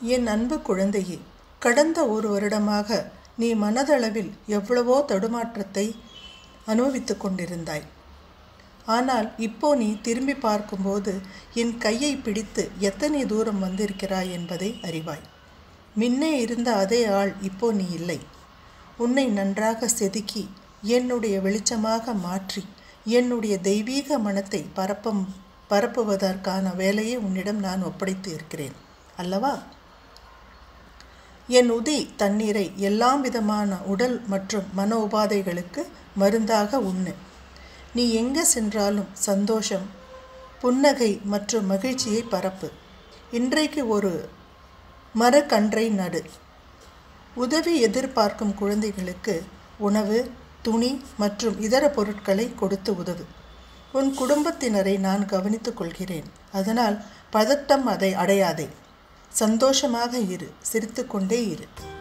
என் அன்பு குழந்தையே கடந்த ஒரு வருடமாக நீ மனதளவில் எவ்வளவோ தடுமாற்றத்தை அனுபவித்துக் கொண்டிருந்தாய் ஆனால் இப்போ நீ திரும்பி பார்க்கும்போது என் கையை பிடித்து எத்தனை தூரம் வந்திருக்கிறாய் என்பதை அறிவாய் முன்னே இருந்த அதே ஆள் இப்போ நீ இல்லை உன்னை நன்றாக செதுக்கி என்னுடைய வெளிச்சமாக மாற்றி என்னுடைய தெய்வீக மனத்தை பரப்பம் பரப்புவதற்கான வேலையை உன்னிடம் நான் ஒப்படைத்து இருக்கிறேன் அல்லவா என் உதி தண்ணீரை எல்லாம் விதமான உடல் மற்றும் மன உபாதைகளுக்கு மருந்தாக உண்ணு நீ எங்கே சென்றாலும் சந்தோஷம் புன்னகை மற்றும் மகிழ்ச்சியை பரப்பு இன்றைக்கு ஒரு மரக்கன்றை நடு உதவி எதிர்பார்க்கும் குழந்தைகளுக்கு உணவு துணி மற்றும் இதர பொருட்களை கொடுத்து உதவு உன் குடும்பத்தினரை நான் கவனித்துக் கொள்கிறேன் அதனால் பதட்டம் அதை அடையாதே சந்தோஷமாக இரு சிரித்துக்கொண்டே இரு